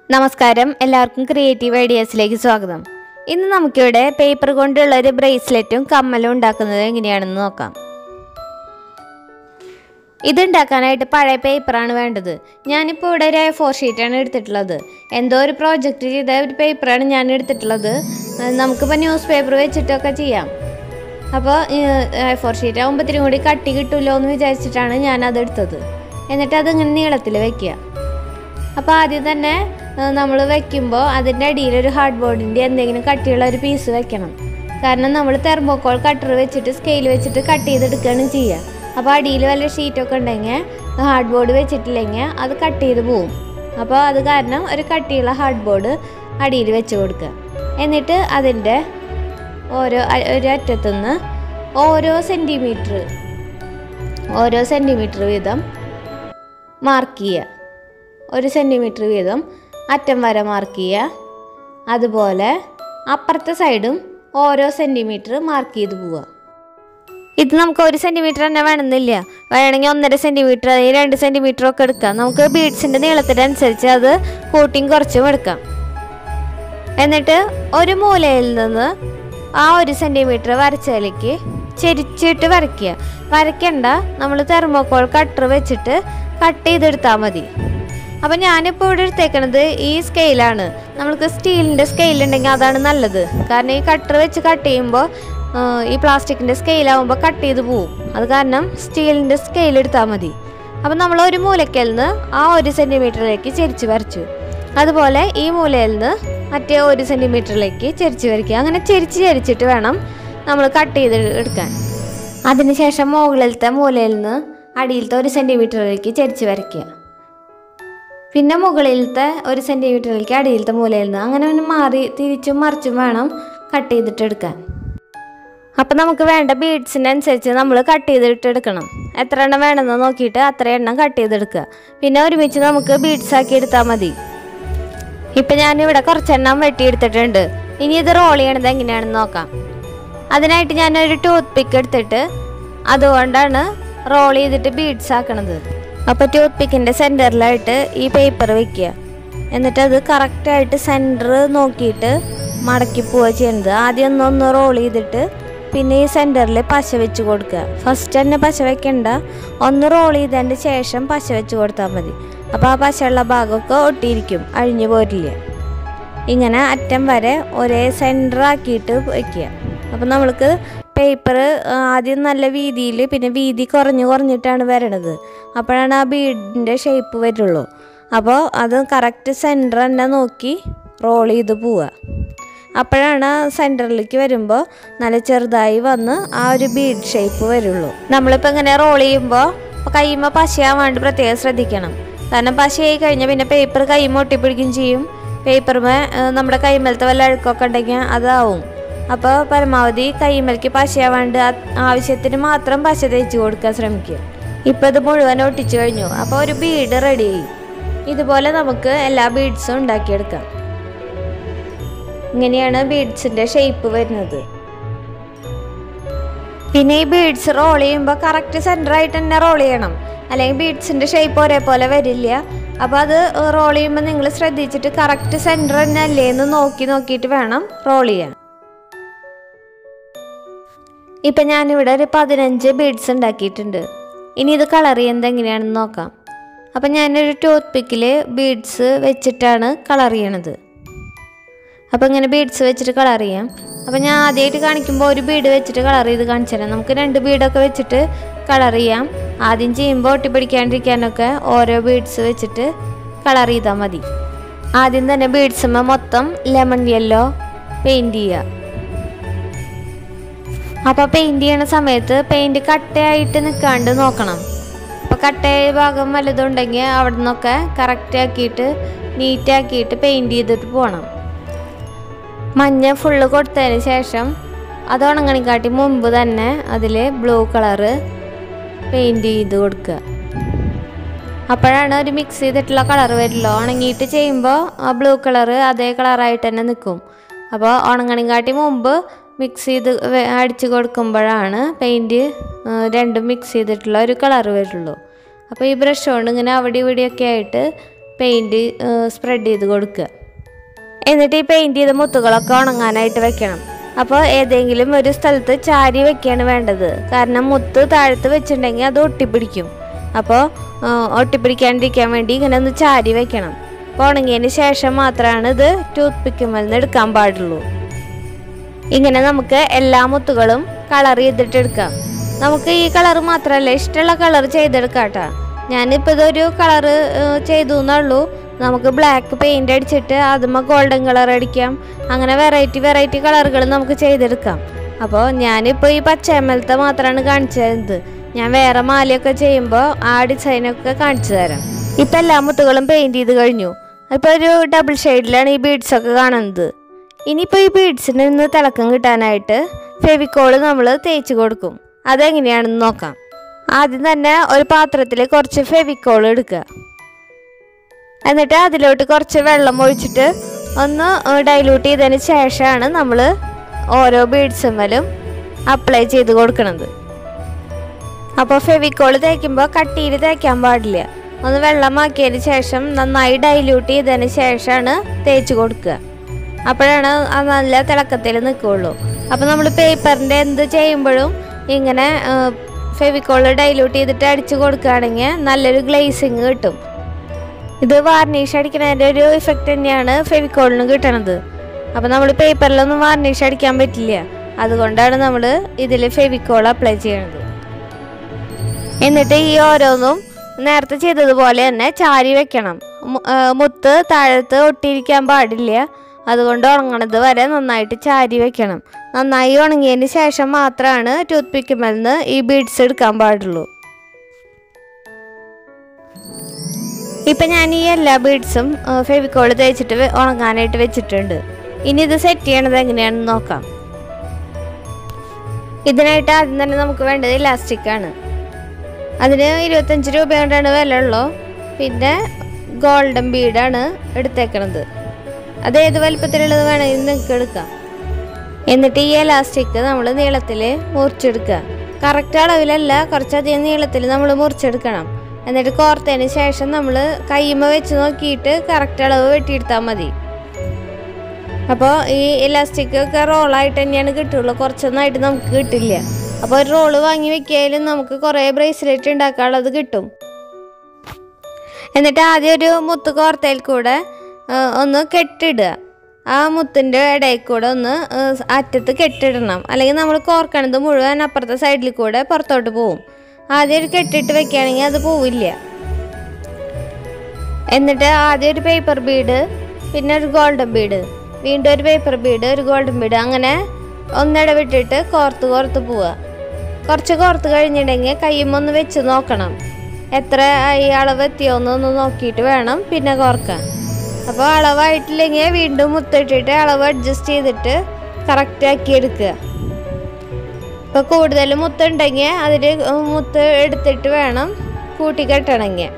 നമസ്കാരം എല്ലാവർക്കും ക്രിയേറ്റീവ് ഐഡിയാസിലേക്ക് സ്വാഗതം ഇന്ന് നമുക്കിവിടെ പേപ്പർ കൊണ്ടുള്ള ഒരു ബ്രേസ്ലെറ്റും കമ്മലും ഉണ്ടാക്കുന്നത് എങ്ങനെയാണെന്ന് നോക്കാം ഇതുണ്ടാക്കാനായിട്ട് പഴയ പേപ്പറാണ് വേണ്ടത് ഞാനിപ്പോൾ ഇവിടെ ഒരു ഫോർ ഷീറ്റാണ് എടുത്തിട്ടുള്ളത് എന്തോ ഒരു പ്രോജക്റ്റ് ചെയ്ത ഒരു പേപ്പറാണ് ഞാൻ എടുത്തിട്ടുള്ളത് അത് നമുക്കിപ്പോൾ ന്യൂസ് പേപ്പർ വെച്ചിട്ടൊക്കെ ചെയ്യാം അപ്പോൾ ഫോർ ഷീറ്റ് ആകുമ്പോൾ ഇത്തിരി കൂടി കട്ടി കിട്ടുമല്ലോ എന്ന് വിചാരിച്ചിട്ടാണ് ഞാൻ അത് എടുത്തത് എന്നിട്ട് അതിങ്ങനെ നീളത്തിൽ വെക്കുക അപ്പോൾ ആദ്യം തന്നെ നമ്മൾ വെക്കുമ്പോൾ അതിൻ്റെ അടിയിൽ ഒരു ഹാർഡ് ബോർഡിൻ്റെ എന്തെങ്കിലും കട്ടിയുള്ള ഒരു പീസ് വെക്കണം കാരണം നമ്മൾ തെർമോക്കോൾ കട്ടർ വെച്ചിട്ട് സ്കെയിൽ വെച്ചിട്ട് കട്ട് ചെയ്തെടുക്കുകയാണ് ചെയ്യുക അപ്പോൾ അടിയിൽ വല്ല ഷീറ്റൊക്കെ ഉണ്ടെങ്കിൽ ഹാർഡ് ബോർഡ് വെച്ചിട്ടില്ലെങ്കിൽ അത് കട്ട് ചെയ്ത് പോവും അപ്പോൾ അത് കാരണം ഒരു കട്ടിയുള്ള ഹാർഡ് ബോർഡ് അടിയിൽ വെച്ച് കൊടുക്കുക എന്നിട്ട് അതിൻ്റെ ഓരോ അ- ഒരു അറ്റത്തുനിന്ന് ഓരോ സെൻറ്റിമീറ്റർ ഓരോ സെൻറ്റിമീറ്റർ വീതം മാർക്ക് ചെയ്യുക ഒരു സെൻറ്റിമീറ്റർ വീതം അറ്റം വരെ മാർക്ക് ചെയ്യുക അതുപോലെ അപ്പുറത്തെ സൈഡും ഓരോ സെൻറ്റിമീറ്റർ മാർക്ക് ചെയ്ത് പോവുക ഇത് നമുക്ക് ഒരു സെൻറ്റിമീറ്റർ തന്നെ വേണമെന്നില്ല വേണമെങ്കിൽ ഒന്നര സെൻറ്റിമീറ്റർ അല്ലെങ്കിൽ രണ്ട് സെൻറ്റിമീറ്റർ ഒക്കെ എടുക്കാം നമുക്ക് ബീഡ്സിൻ്റെ നീളത്തിനനുസരിച്ച് അത് കൂട്ടിയും കുറച്ചും എടുക്കാം എന്നിട്ട് ഒരു മൂലയിൽ നിന്ന് ആ ഒരു സെൻറ്റിമീറ്റർ വരച്ചതിലേക്ക് ചെരിച്ചിട്ട് വരയ്ക്കുക വരയ്ക്കണ്ട നമ്മൾ തെർമോക്കോൾ കട്ടർ വെച്ചിട്ട് കട്ട് ചെയ്തെടുത്താൽ മതി അപ്പം ഞാനിപ്പോൾ ഇവിടെ എടുത്തേക്കണത് ഈ സ്കെയിലാണ് നമ്മൾക്ക് സ്റ്റീലിൻ്റെ സ്കെയിൽ ഉണ്ടെങ്കിൽ അതാണ് നല്ലത് കാരണം ഈ കട്ടർ വെച്ച് കട്ട് ചെയ്യുമ്പോൾ ഈ പ്ലാസ്റ്റിക്കിൻ്റെ സ്കെയിലാവുമ്പോൾ കട്ട് ചെയ്ത് പോവും അത് കാരണം സ്റ്റീലിൻ്റെ സ്കെയിൽ എടുത്താൽ മതി അപ്പം നമ്മൾ ഒരു മൂലക്കൽ നിന്ന് ആ ഒരു സെൻറ്റിമീറ്ററിലേക്ക് ചെരിച്ച് വരച്ചു അതുപോലെ ഈ മൂലയിൽ നിന്ന് മറ്റേ ഒരു സെൻറ്റിമീറ്ററിലേക്ക് ചെരിച്ച് വരയ്ക്കുക അങ്ങനെ ചെരിച്ച് ചെരിച്ചിട്ട് വേണം നമ്മൾ കട്ട് ചെയ്ത് എടുക്കാൻ അതിനുശേഷം മുകളിലത്തെ മൂലയിൽ നിന്ന് അടിയിലത്തെ ഒരു സെൻറ്റിമീറ്ററിലേക്ക് ചെരിച്ച് വരയ്ക്കുക പിന്നെ മുകളിലത്തെ ഒരു സെൻറ്റിമീറ്ററിലേക്ക് അടിയിലത്തെ മൂലയിൽ നിന്ന് അങ്ങനെ ഒന്ന് മാറി തിരിച്ചും മറിച്ചും വേണം കട്ട് ചെയ്തിട്ട് എടുക്കാൻ അപ്പം നമുക്ക് വേണ്ട ബീഡ്സിൻ്റെ അനുസരിച്ച് നമ്മൾ കട്ട് ചെയ്തിട്ട് എടുക്കണം എത്ര എണ്ണം വേണമെന്ന് നോക്കിയിട്ട് അത്ര എണ്ണം കട്ട് ചെയ്തെടുക്കുക പിന്നെ ഒരുമിച്ച് നമുക്ക് ബീഡ്സ് ആക്കി എടുത്താൽ മതി ഇപ്പം ഞാനിവിടെ കുറച്ചെണ്ണം വെട്ടിയെടുത്തിട്ടുണ്ട് ഇനി ഇത് റോൾ ചെയ്യണത് എങ്ങനെയാണെന്ന് നോക്കാം അതിനായിട്ട് ഞാനൊരു ടൂത്ത് പിക്ക് എടുത്തിട്ട് അതുകൊണ്ടാണ് റോൾ ചെയ്തിട്ട് ബീഡ്സ് ആക്കണത് അപ്പോൾ ടൂത്ത് പിക്കിൻ്റെ സെൻറ്ററിലായിട്ട് ഈ പേപ്പർ വെക്കുക എന്നിട്ട് അത് കറക്റ്റായിട്ട് സെൻറ്റർ നോക്കിയിട്ട് മടക്കി പോവുക ചെയ്യുന്നത് ആദ്യം ഒന്നൊന്ന് റോൾ ചെയ്തിട്ട് പിന്നെ ഈ സെൻറ്ററിൽ പശ വെച്ച് കൊടുക്കുക ഫസ്റ്റ് തന്നെ പശ വെക്കണ്ട ഒന്ന് റോൾ ചെയ്തതിൻ്റെ ശേഷം പശ വെച്ച് കൊടുത്താൽ മതി അപ്പോൾ ആ പശയുള്ള ഭാഗമൊക്കെ ഒട്ടിയിരിക്കും അഴിഞ്ഞു പോരില്ല ഇങ്ങനെ അറ്റം വരെ ഒരേ സെൻറ്റർ ആക്കിയിട്ട് വയ്ക്കുക അപ്പം നമ്മൾക്ക് പേപ്പർ ആദ്യം നല്ല വീതിയിൽ പിന്നെ വീതി കുറഞ്ഞ് കുറഞ്ഞിട്ടാണ് വരണത് അപ്പോഴാണ് ആ ബീഡിൻ്റെ ഷേപ്പ് വരുള്ളൂ അപ്പോൾ അത് കറക്റ്റ് സെൻറ്റർ തന്നെ നോക്കി റോൾ ചെയ്ത് പോവുക അപ്പോഴാണ് ആ സെൻറ്ററിലേക്ക് വരുമ്പോൾ നല്ല ചെറുതായി വന്ന് ആ ഒരു ബീഡ് ഷേപ്പ് വരുള്ളൂ നമ്മളിപ്പോൾ ഇങ്ങനെ റോൾ ചെയ്യുമ്പോൾ കൈമ പശയാവാണ്ട് പ്രത്യേകം ശ്രദ്ധിക്കണം കാരണം പശയായി കഴിഞ്ഞാൽ പിന്നെ പേപ്പർ കൈമ ഒട്ടിപ്പിടിക്കുകയും ചെയ്യും പേപ്പറുമേ നമ്മുടെ കൈമലത്തെ വല്ല അഴുക്കൊക്കെ ഉണ്ടെങ്കിൽ അതാവും അപ്പോൾ പരമാവധി കൈമലക്ക് പശയാവാണ്ട് ആ- ആവശ്യത്തിന് മാത്രം പശ തേച്ച് കൊടുക്കാൻ ശ്രമിക്കുക ഇപ്പോൾ ഇത് മുഴുവൻ ഒട്ടിച്ചു കഴിഞ്ഞു അപ്പോൾ ഒരു ബീഡ് റെഡിയായി ഇതുപോലെ നമുക്ക് എല്ലാ ബീഡ്സും ഉണ്ടാക്കിയെടുക്കാം ഇങ്ങനെയാണ് ബീഡ്സിൻ്റെ ഷേപ്പ് വരുന്നത് പിന്നെ ഈ ബീഡ്സ് റോൾ ചെയ്യുമ്പോൾ കറക്റ്റ് സെൻറ്റർ ആയിട്ട് തന്നെ റോൾ ചെയ്യണം അല്ലെങ്കിൽ ബീഡ്സിൻ്റെ ഷേപ്പ് ഒരേപോലെ വരില്ല അപ്പോൾ അത് റോൾ ചെയ്യുമ്പോൾ നിങ്ങൾ ശ്രദ്ധിച്ചിട്ട് കറക്റ്റ് സെൻറ്റർ തന്നെ അല്ലേ എന്ന് നോക്കി നോക്കിയിട്ട് വേണം റോൾ ചെയ്യാൻ ഇപ്പം ഞാനിവിടെ ഒരു പതിനഞ്ച് ബീഡ്സ് ഉണ്ടാക്കിയിട്ടുണ്ട് ഇനി ഇത് കളർ ചെയ്യുന്നത് എങ്ങനെയാണെന്ന് നോക്കാം അപ്പം ഞാനൊരു ടൂത്ത് പിക്കിൽ ബീഡ്സ് വെച്ചിട്ടാണ് കളർ ചെയ്യണത് അപ്പോൾ ഇങ്ങനെ ബീഡ്സ് വെച്ചിട്ട് കളർ ചെയ്യാം അപ്പോൾ ഞാൻ ആദ്യമായിട്ട് കാണിക്കുമ്പോൾ ഒരു ബീഡ് വെച്ചിട്ട് കളർ ചെയ്ത് കാണിച്ചു തരാം നമുക്ക് രണ്ട് ബീഡൊക്കെ വെച്ചിട്ട് കളർ ചെയ്യാം ആദ്യം ചെയ്യുമ്പോൾ ഒട്ടിപ്പിടിക്കാണ്ടിരിക്കാനൊക്കെ ഓരോ ബീഡ്സ് വെച്ചിട്ട് കളർ ചെയ്താൽ മതി ആദ്യം തന്നെ ബീഡ്സുമ്മ മൊത്തം ലെമൺ യെല്ലോ പെയിൻറ് ചെയ്യുക അപ്പോൾ പെയിൻറ് ചെയ്യണ സമയത്ത് പെയിൻറ് കട്ടയായിട്ട് നിൽക്കാണ്ട് നോക്കണം അപ്പോൾ കട്ടയായ ഭാഗം വല്ലതുണ്ടെങ്കിൽ അവിടെ നിന്നൊക്കെ കറക്റ്റ് ആക്കിയിട്ട് നീറ്റാക്കിയിട്ട് പെയിൻറ് ചെയ്തിട്ട് പോകണം മഞ്ഞ ഫുള്ള് കൊടുത്തതിന് ശേഷം അത് ഉണങ്ങണിക്കാട്ടി മുമ്പ് തന്നെ അതിൽ ബ്ലൂ കളറ് പെയിൻറ് ചെയ്ത് കൊടുക്കുക അപ്പോഴാണ് ഒരു മിക്സ് ചെയ്തിട്ടുള്ള കളർ വരുള്ളൂ ഉണങ്ങിയിട്ട് ചെയ്യുമ്പോൾ ആ ബ്ലൂ കളറ് അതേ കളറായിട്ട് തന്നെ നിൽക്കും അപ്പോൾ ഉണങ്ങണിക്കാട്ടി മുമ്പ് മിക്സ് ചെയ്ത് വെ- അടിച്ച് കൊടുക്കുമ്പോഴാണ് പെയിൻറ്റ് രണ്ടും മിക്സ് ചെയ്തിട്ടുള്ള ഒരു കളർ വരുള്ളൂ അപ്പോൾ ഈ ബ്രഷ് കൊണ്ട് ഇങ്ങനെ അവിടെ ഇവിടെയൊക്കെ ആയിട്ട് പെയിൻറ്റ് സ്പ്രെഡ് ചെയ്ത് കൊടുക്കുക എന്നിട്ട് ഈ പെയിൻറ്റ് ചെയ്ത മുത്തുകളൊക്കെ ഉണങ്ങാനായിട്ട് വെക്കണം അപ്പോൾ ഏതെങ്കിലും ഒരു സ്ഥലത്ത് ചാരി വെക്കുകയാണ് വേണ്ടത് കാരണം മുത്ത് താഴത്ത് വെച്ചിട്ടുണ്ടെങ്കിൽ അത് ഒട്ടിപ്പിടിക്കും അപ്പോൾ ഒട്ടിപ്പിടിക്കാണ്ടിരിക്കാൻ വേണ്ടി ഇങ്ങനെ ഒന്ന് ചാരി വെക്കണം അപ്പോൾ ഉണങ്ങിയതിന് ശേഷം മാത്രമാണ് ഇത് ടൂത്ത് പിക്കുമ്മൽ നിന്ന് എടുക്കാൻ പാടുള്ളൂ ഇങ്ങനെ നമുക്ക് എല്ലാ മുത്തുകളും കളർ ചെയ്തിട്ട് എടുക്കാം നമുക്ക് ഈ കളർ മാത്രമല്ല ഇഷ്ടമുള്ള കളർ ചെയ്തെടുക്കാം കേട്ടോ ഞാനിപ്പോൾ ഇതൊരു കളറ് ചെയ്തു എന്നുള്ളൂ നമുക്ക് ബ്ലാക്ക് പെയിൻ്റ് അടിച്ചിട്ട് അതുമ്മ ഗോൾഡൻ കളർ അടിക്കാം അങ്ങനെ വെറൈറ്റി വെറൈറ്റി കളറുകൾ നമുക്ക് ചെയ്തെടുക്കാം അപ്പോൾ ഞാനിപ്പോൾ ഈ പച്ചയമലത്തെ മാത്രമാണ് കാണിച്ചു തരുന്നത് ഞാൻ വേറെ മാലയൊക്കെ ചെയ്യുമ്പോൾ ആ ഡിസൈനൊക്കെ കാണിച്ചു തരാം ഇപ്പം എല്ലാ മുത്തുകളും പെയിൻറ് ചെയ്ത് കഴിഞ്ഞു ഇപ്പോൾ ഒരു ഡബിൾ ഷെയ്ഡിലാണ് ഈ ബീഡ്സ് ഒക്കെ കാണുന്നത് ഇനിയിപ്പോൾ ഈ ബീഡ്സിന് നിന്ന് തിളക്കം കിട്ടാനായിട്ട് ഫെവിക്കോള് നമ്മൾ തേച്ച് കൊടുക്കും അതെങ്ങനെയാണെന്ന് നോക്കാം ആദ്യം തന്നെ ഒരു പാത്രത്തിൽ കുറച്ച് ഫെവിക്കോൾ എടുക്കുക എന്നിട്ട് അതിലോട്ട് കുറച്ച് വെള്ളം ഒഴിച്ചിട്ട് ഒന്ന് ഡൈല്യൂട്ട് ചെയ്തതിന് ശേഷമാണ് നമ്മൾ ഓരോ ബീഡ്സുമ്മലും അപ്ലൈ ചെയ്ത് കൊടുക്കുന്നത് അപ്പോൾ ഫെവിക്കോൾ തേക്കുമ്പോൾ കട്ടിയിൽ തേക്കാൻ പാടില്ല ഒന്ന് വെള്ളമാക്കിയതിന് ശേഷം നന്നായി ഡൈല്യൂട്ട് ചെയ്തതിന് ശേഷമാണ് തേച്ച് കൊടുക്കുക അപ്പോഴാണ് അത് നല്ല തിളക്കത്തിൽ നിൽക്കുകയുള്ളൂ അപ്പോൾ നമ്മൾ പേപ്പറിൻ്റെ എന്ത് ചെയ്യുമ്പോഴും ഇങ്ങനെ ഫെവിക്കോൾ ഡൈല്യൂട്ട് ചെയ്തിട്ട് അടിച്ച് കൊടുക്കുകയാണെങ്കിൽ നല്ലൊരു ഗ്ലേസിങ് കിട്ടും ഇത് വാർണിഷ് അടിക്കുന്നതിൻ്റെ ഒരു ഇഫക്റ്റ് തന്നെയാണ് ഫെവിക്കോളിന് കിട്ടണത് അപ്പോൾ നമ്മൾ പേപ്പറിലൊന്നും വാർണിഷ് അടിക്കാൻ പറ്റില്ല അതുകൊണ്ടാണ് നമ്മൾ ഇതിൽ ഫെവിക്കോൾ അപ്ലൈ ചെയ്യണത് എന്നിട്ട് ഈ ഓരോന്നും നേരത്തെ ചെയ്തതുപോലെ തന്നെ ചാരി വെക്കണം മു- ആ, മുത്ത് താഴത്ത് ഒട്ടിയിരിക്കാൻ പാടില്ല അതുകൊണ്ട് ഉണങ്ങണത് വരെ നന്നായിട്ട് ചാരി വെക്കണം നന്നായി ഉണങ്ങിയതിന് ശേഷം മാത്രമാണ് ടൂത്ത് പിക്കുമെന്ന് ഈ ബീഡ്സ് എടുക്കാൻ പാടുള്ളൂ ഇപ്പം ഞാൻ ഈ എല്ലാ ബീഡ്സും ഫെവിക്കോൾ തേച്ചിട്ട് വെ- ഉണങ്ങാനായിട്ട് വെച്ചിട്ടുണ്ട് ഇനി ഇത് സെറ്റ് ചെയ്യണത് എങ്ങനെയാണെന്ന് നോക്കാം ഇതിനായിട്ട് ആദ്യം തന്നെ നമുക്ക് വേണ്ടത് ഇലാസ്റ്റിക് ആണ് അതിന് ഇരുപത്തഞ്ച് രൂപ കൊണ്ടാണ് വില ഉള്ളൂ പിന്നെ ഗോൾഡൻ ബീഡാണ് എടുത്തേക്കണത് അത് ഏത് വലിപ്പത്തിലുള്ളത് വേണമെങ്കിൽ നിങ്ങൾക്ക് എടുക്കാം എന്നിട്ട് ഈ എലാസ്റ്റിക് നമ്മൾ നീളത്തിൽ മുറിച്ചെടുക്കുക കറക്റ്റ് അളവിലല്ല കുറച്ചധികം നീളത്തിൽ നമ്മൾ മുറിച്ചെടുക്കണം എന്നിട്ട് കോർത്തതിന് ശേഷം നമ്മൾ കയ്യുമ്മ വെച്ച് നോക്കിയിട്ട് കറക്റ്റ് അളവ് വെട്ടിയെടുത്താൽ മതി അപ്പോൾ ഈ ഇലാസ്റ്റിക് ഒക്കെ റോളായിട്ട് തന്നെയാണ് കിട്ടുള്ളൂ കുറച്ചൊന്നായിട്ട് നമുക്ക് കിട്ടില്ല അപ്പോൾ ഒരു റോള് വാങ്ങി വെക്കിയാലും നമുക്ക് കുറേ ബ്രേസ്ലെറ്റ് ഉണ്ടാക്കാനുള്ളത് കിട്ടും എന്നിട്ട് ആദ്യം ഒരു മുത്ത് കോർത്തയിൽ കൂടെ ആ, ഒന്ന് കെട്ടിടുക ആ മുത്തിൻ്റെ ഇടയിൽ കൂടെ ഒന്ന് ആ, അറ്റത്ത് കെട്ടിടണം അല്ലെങ്കിൽ നമ്മൾ കോർക്കണത് മുഴുവൻ അപ്പുറത്തെ സൈഡിൽ കൂടെ പുറത്തോട്ട് പോവും ആദ്യം ഒരു കെട്ടിട്ട് വെക്കുകയാണെങ്കിൽ അത് പോവില്ല എന്നിട്ട് ആദ്യം ഒരു പേപ്പർ ബീഡ് പിന്നെ ഒരു ഗോൾഡൻ ബീഡ് വീണ്ടും ഒരു പേപ്പർ ബീഡ് ഒരു ഗോൾഡൻ ബീഡ് അങ്ങനെ ഒന്നിടവിട്ടിട്ട് കോർത്ത് കോർത്ത് പോവുക കുറച്ച് കോർത്ത് കഴിഞ്ഞിട്ടുണ്ടെങ്കിൽ കയ്യുമ്മൊന്ന് വെച്ച് നോക്കണം എത്ര ഈ അളവ് എത്തിയോന്നൊന്ന് നോക്കിയിട്ട് വേണം പിന്നെ കോർക്കാൻ അപ്പോൾ അളവായിട്ടില്ലെങ്കിൽ വീണ്ടും മുത്തിട്ടിട്ട് അളവ് അഡ്ജസ്റ്റ് ചെയ്തിട്ട് കറക്റ്റ് ആക്കി എടുക്കുക ഇപ്പോൾ കൂടുതൽ മുത്തുണ്ടെങ്കിൽ അതിൽ മുത്ത് എടുത്തിട്ട് വേണം കൂട്ടി കെട്ടണമെങ്കിൽ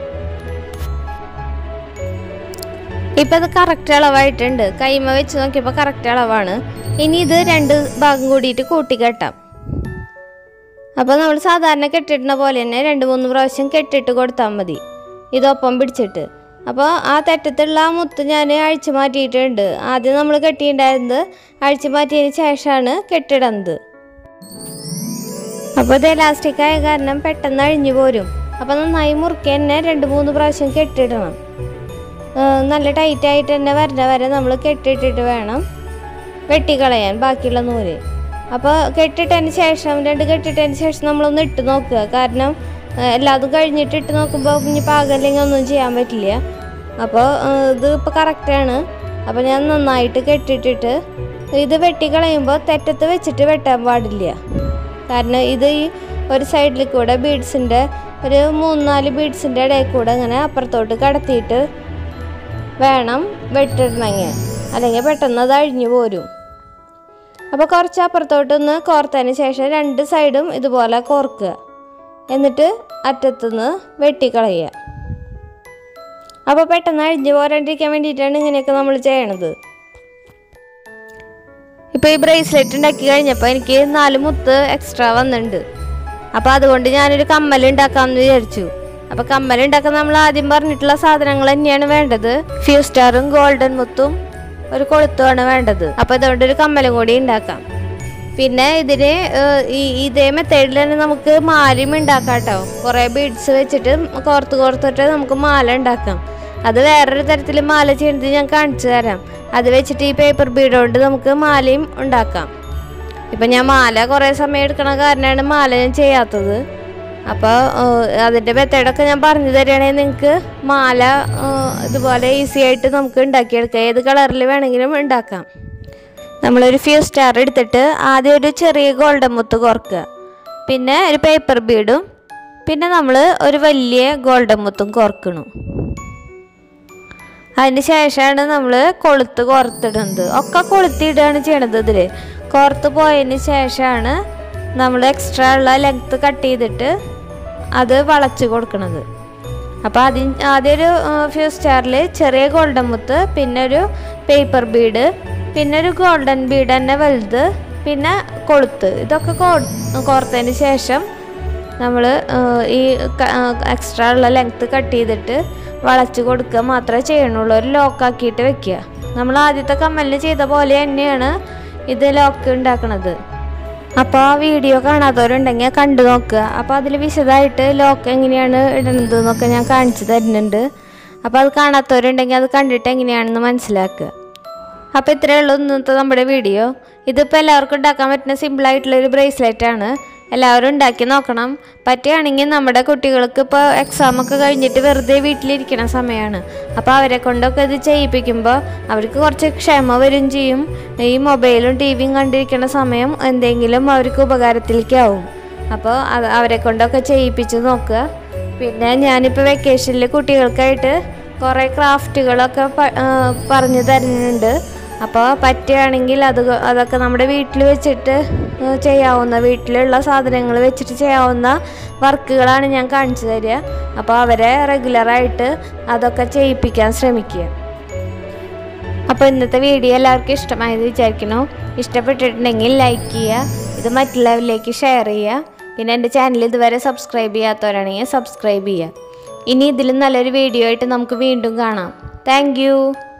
ഇപ്പം അത് കറക്റ്റ് അളവായിട്ടുണ്ട് കൈമ വെച്ച് നോക്കിയപ്പോൾ കറക്റ്റ് അളവാണ് ഇനി ഇത് രണ്ട് ഭാഗം കൂടിയിട്ട് കൂട്ടിക്കെട്ടാം അപ്പോൾ നമ്മൾ സാധാരണ കെട്ടിടുന്ന പോലെ തന്നെ രണ്ട് മൂന്ന് പ്രാവശ്യം കെട്ടിട്ട് കൊടുത്താൽ മതി ഇതൊപ്പം പിടിച്ചിട്ട് അപ്പോൾ ആ തെറ്റത്തുള്ള ആ മുത്ത് ഞാൻ അഴിച്ചു മാറ്റിയിട്ടുണ്ട് ആദ്യം നമ്മൾ കെട്ടിയിട്ടുണ്ടായിരുന്നത് അഴിച്ചു മാറ്റിയതിന് ശേഷമാണ് കെട്ടിടുന്നത് അപ്പോൾ ഇത് എലാസ്റ്റിക് ആയ കാരണം പെട്ടെന്ന് അഴിഞ്ഞു പോരും അപ്പോൾ നന്നായി മുറുക്കി തന്നെ രണ്ട് മൂന്ന് പ്രാവശ്യം കെട്ടിടണം ആ, നല്ല ടൈറ്റ് ആയിട്ട് തന്നെ വരണ വരെ നമ്മൾ കെട്ടിട്ടിട്ട് വേണം വെട്ടിക്കളയാൻ ബാക്കിയുള്ള നൂല് അപ്പോൾ കെട്ടിട്ടതിന് ശേഷം രണ്ട് കെട്ടിട്ടതിന് ശേഷം നമ്മളൊന്ന് ഇട്ട് നോക്കുക കാരണം ആ, എല്ലാതും കഴിഞ്ഞിട്ട് ഇട്ട് നോക്കുമ്പോൾ ഇനി പാകല്ലെങ്കിൽ ഒന്നും ചെയ്യാൻ പറ്റില്ല അപ്പോൾ ആ, ഇത് ഇപ്പോൾ കറക്റ്റാണ് അപ്പോൾ ഞാൻ നന്നായിട്ട് കെട്ടിട്ടിട്ട് ഇത് വെട്ടിക്കളയുമ്പോൾ തെറ്റത്ത് വെച്ചിട്ട് വെട്ടാൻ പാടില്ല കാരണം ഇത് ഈ ഒരു സൈഡിൽ കൂടെ ബീഡ്സിൻ്റെ ഒരു മൂന്ന് നാല് ബീഡ്സിൻ്റെ ഇടയിൽ കൂടെ ഇങ്ങനെ അപ്പുറത്തോട്ട് കടത്തിയിട്ട് വേണം വെട്ടിടണമെങ്കിൽ അല്ലെങ്കിൽ പെട്ടെന്ന് അത് അഴിഞ്ഞു പോരും അപ്പോൾ കുറച്ച് അപ്പുറത്തോട്ടൊന്ന് കോർത്തതിന് ശേഷം രണ്ട് സൈഡും ഇതുപോലെ കോർക്കുക എന്നിട്ട് അറ്റത്തുനിന്ന് വെട്ടിക്കളയുക അപ്പോൾ പെട്ടെന്ന് അഴിഞ്ഞു പോരാണ്ടിരിക്കാൻ വേണ്ടിയിട്ടാണ് ഇങ്ങനെയൊക്കെ നമ്മൾ ചെയ്യണത് ഇപ്പോൾ ഈ ബ്രേസ്ലെറ്റ് ഉണ്ടാക്കി കഴിഞ്ഞപ്പോൾ എനിക്ക് നാല് മുത്ത് എക്സ്ട്രാ വന്നിട്ടുണ്ട് അപ്പോൾ അതുകൊണ്ട് ഞാനൊരു കമ്മൽ ഉണ്ടാക്കാമെന്ന് വിചാരിച്ചു അപ്പോൾ കമ്മലുണ്ടാക്കാൻ നമ്മൾ ആദ്യം പറഞ്ഞിട്ടുള്ള സാധനങ്ങൾ തന്നെയാണ് വേണ്ടത് ഫ്യൂ സ്റ്റാറും ഗോൾഡൻ മുത്തും ഒരു കൊളുത്തുമാണ് വേണ്ടത് അപ്പോൾ ഇതുകൊണ്ട് ഒരു കമ്മലും കൂടി ഉണ്ടാക്കാം പിന്നെ ഇതിന് ഏഹ്, ഈ ഇതേ മെത്തേഡിൽ തന്നെ നമുക്ക് മാലയും ഉണ്ടാക്കാം കേട്ടോ കുറേ ബീഡ്സ് വെച്ചിട്ട് കോർത്ത് കോർത്തിട്ട് നമുക്ക് മാല ഉണ്ടാക്കാം അത് വേറൊരു തരത്തിൽ മാല ചെയ്യുന്നത് ഞാൻ കാണിച്ചു തരാം അത് വെച്ചിട്ട് ഈ പേപ്പർ ബീഡ് കൊണ്ട് നമുക്ക് മാലയും ഉണ്ടാക്കാം ഇപ്പം ഞാൻ മാല കുറേ സമയം എടുക്കണ കാരണമാണ് മാല ഞാൻ ചെയ്യാത്തത് അപ്പോൾ അതിൻ്റെ മെത്തേഡൊക്കെ ഞാൻ പറഞ്ഞു തരികയാണെങ്കിൽ നിങ്ങൾക്ക് മാല ഏഹ്, ഇതുപോലെ ഈസി ആയിട്ട് നമുക്ക് ഉണ്ടാക്കിയെടുക്കാം ഏത് കളറിൽ വേണമെങ്കിലും ഉണ്ടാക്കാം നമ്മളൊരു ഫ്യൂ സ്റ്റാർ എടുത്തിട്ട് ആദ്യം ഒരു ചെറിയ ഗോൾഡൻ മുത്ത് കോർക്കുക പിന്നെ ഒരു പേപ്പർ ബീഡും പിന്നെ നമ്മൾ ഒരു വലിയ ഗോൾഡൻ മുത്തും കോർക്കണം അതിന് ശേഷമാണ് നമ്മൾ കൊളുത്ത് കോർത്തിടുന്നത് ഒക്കെ കൊളുത്തിയിടുകയാണ് ചെയ്യണത് ഇതിൽ കോർത്ത് പോയതിന് ശേഷമാണ് നമ്മൾ എക്സ്ട്രാ ഉള്ള ലെങ്ത്ത് കട്ട് ചെയ്തിട്ട് അത് വളച്ച് കൊടുക്കണത് അപ്പോൾ അതിന് ആദ്യം ഒരു ഫ്യൂ സ്റ്റാറിൽ ചെറിയ ഗോൾഡൻ മുത്ത് പിന്നെ ഒരു പേപ്പർ ബീഡ് പിന്നെ ഒരു ഗോൾഡൻ ബീഡ് തന്നെ വലുത് പിന്നെ കൊളുത്ത് ഇതൊക്കെ കോ- കോർത്തതിന് ശേഷം നമ്മൾ ഈ എക്സ്ട്രാ ഉള്ള ലെങ്ത്ത് കട്ട് ചെയ്തിട്ട് വളച്ച് കൊടുക്കുക മാത്രമേ ചെയ്യണുള്ളൂ ഒരു ലോക്കാക്കിയിട്ട് വെക്കുക നമ്മൾ ആദ്യത്തെ കമ്മലിന് ചെയ്ത പോലെ തന്നെയാണ് ഇത് ലോക്ക് ഉണ്ടാക്കണത് അപ്പോൾ ആ വീഡിയോ കാണാത്തവരുണ്ടെങ്കിൽ കണ്ടു നോക്കുക അപ്പോൾ അതിൽ വിശദമായിട്ട് ലോക്ക് എങ്ങനെയാണ് ഇടുന്നത് എന്നൊക്കെ ഞാൻ കാണിച്ചു തരുന്നുണ്ട് അപ്പോൾ അത് കാണാത്തവരുണ്ടെങ്കിൽ അത് കണ്ടിട്ട് എങ്ങനെയാണെന്ന് മനസ്സിലാക്കുക അപ്പോൾ ഇത്രയേ ഉള്ളൂ ഇന്നത്തെ നമ്മുടെ വീഡിയോ ഇതിപ്പോൾ എല്ലാവർക്കും ഉണ്ടാക്കാൻ പറ്റുന്ന സിമ്പിളായിട്ടുള്ളൊരു ബ്രേസ്ലെറ്റ് ആണ് എല്ലാവരും ഉണ്ടാക്കി നോക്കണം പറ്റുകയാണെങ്കിൽ നമ്മുടെ കുട്ടികൾക്ക് ഇപ്പോൾ എക്സാമൊക്കെ കഴിഞ്ഞിട്ട് വെറുതെ വീട്ടിലിരിക്കണ സമയമാണ് അപ്പോൾ അവരെ കൊണ്ടൊക്കെ ഇത് ചെയ്യിപ്പിക്കുമ്പോൾ അവർക്ക് കുറച്ച് ക്ഷമ വരും ചെയ്യും ഈ മൊബൈലും ടി വിയും കണ്ടിരിക്കുന്ന സമയം എന്തെങ്കിലും അവർക്ക് ഉപകാരത്തിലേക്കാവും അപ്പോൾ അത് അവരെ കൊണ്ടൊക്കെ ചെയ്യിപ്പിച്ച് നോക്കുക പിന്നെ ഞാനിപ്പോൾ വെക്കേഷനിൽ കുട്ടികൾക്കായിട്ട് കുറേ ക്രാഫ്റ്റുകളൊക്കെ പ- ആ, പറഞ്ഞു തരുന്നുണ്ട് അപ്പോൾ പറ്റുകയാണെങ്കിൽ അത് കൊ- അതൊക്കെ നമ്മുടെ വീട്ടിൽ വെച്ചിട്ട് ആ, ചെയ്യാവുന്ന വീട്ടിലുള്ള സാധനങ്ങൾ വെച്ചിട്ട് ചെയ്യാവുന്ന വർക്കുകളാണ് ഞാൻ കാണിച്ചു തരിക അപ്പോൾ അവരെ റെഗുലറായിട്ട് അതൊക്കെ ചെയ്യിപ്പിക്കാൻ ശ്രമിക്കുക അപ്പോൾ ഇന്നത്തെ വീഡിയോ എല്ലാവർക്കും ഇഷ്ടമായെന്ന് വിചാരിക്കുന്നു ഇഷ്ടപ്പെട്ടിട്ടുണ്ടെങ്കിൽ ലൈക്ക് ചെയ്യുക ഇത് മറ്റുള്ളവരിലേക്ക് ഷെയർ ചെയ്യുക പിന്നെ എൻ്റെ ചാനൽ ഇതുവരെ സബ്സ്ക്രൈബ് ചെയ്യാത്തവരാണെങ്കിൽ സബ്സ്ക്രൈബ് ചെയ്യുക ഇനി ഇതിലും നല്ലൊരു വീഡിയോ ആയിട്ട് നമുക്ക് വീണ്ടും കാണാം താങ്ക്